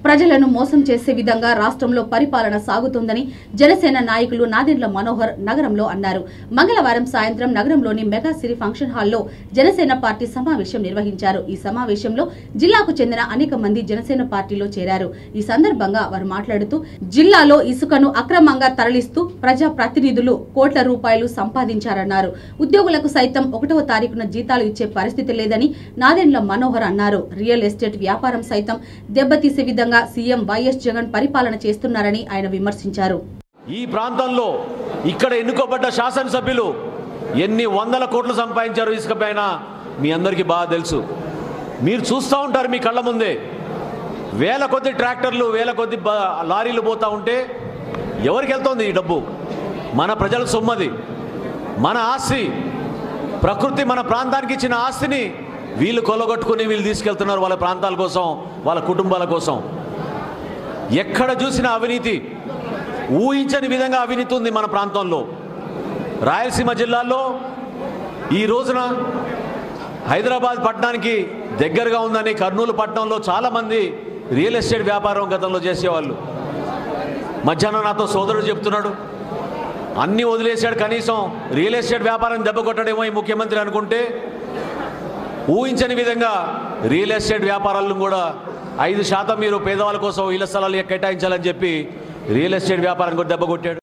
ప్రజలను మోసం చేసే విధంగా రాష్ట్రంలో పరిపాలన సాగుతోందని జనసేన నాయకులు నాదెండ్ల మనోహర్ నగరంలో అన్నారు మంగళవారం సాయంత్రం నగరంలోని మెగా సిరి ఫంక్షన్ హాల్లో జనసేన పార్టీ సమావేశం నిర్వహించారు ఈ సమావేశంలో జిల్లాకు చెందిన అనేక మంది జనసేన పార్టీలో చేరారు ఈ సందర్భంగా వారు మాట్లాడుతూ జిల్లాలో ఇసుకను అక్రమంగా తరలిస్తూ ప్రజా ప్రతినిధులు కోట్ల రూపాయలు సంపాదించారన్నారు ఉద్యోగులకు సైతం ఒకటవ తారీఖున జీతాలు ఇచ్చే పరిస్థితి లేదని నాదెండ్ల మనోహర్ అన్నారు రియల్ ఎస్టేట్ వ్యాపారం సైతం దెబ్బతీసే విధంగా సీఎం వైఎస్ జగన్ పరిపాలన చేస్తున్నారని ఆయన విమర్శించారు ఈ ప్రాంతంలో ఇక్కడ ఎన్నుకోబడ్డ శాసనసభ్యులు ఎన్ని వందల కోట్లు సంపాదించారు ఇసుక పైన మీ అందరికీ బాగా తెలుసు మీరు చూస్తూ ఉంటారు మీ కళ్ళ ముందే వేల కొద్ది ట్రాక్టర్లు వేల కొద్ది బ- లారీలు పోతూ ఉంటే ఎవరికి వెళ్తోంది ఈ డబ్బు మన ప్రజల సొమ్మది మన ఆస్తి ప్రకృతి మన ప్రాంతానికి ఇచ్చిన ఆస్తిని వీళ్ళు కొలగొట్టుకుని వీళ్ళు తీసుకెళ్తున్నారు వాళ్ళ ప్రాంతాల కోసం వాళ్ళ కుటుంబాల కోసం ఎక్కడ చూసిన అవినీతి ఊహించని విధంగా అవినీతి ఉంది మన ప్రాంతంలో రాయలసీమ జిల్లాలో ఈ రోజున హైదరాబాద్ పట్టణానికి దగ్గరగా ఉందని కర్నూలు పట్టణంలో చాలామంది రియల్ ఎస్టేట్ వ్యాపారం గతంలో చేసేవాళ్ళు మధ్యాహ్నం నాతో సోదరుడు చెప్తున్నాడు అన్నీ వదిలేశాడు కనీసం రియల్ ఎస్టేట్ వ్యాపారం దెబ్బ కొట్టడేమో ఈ ముఖ్యమంత్రి అనుకుంటే ఊహించని విధంగా రియల్ ఎస్టేట్ వ్యాపారాలను కూడా ఐదు శాతం మీరు పేదవాళ్ళ కోసం ఇళ్ల స్థలాలు కేటాయించాలని చెప్పి రియల్ ఎస్టేట్ వ్యాపారం కూడా దెబ్బ కొట్టాడు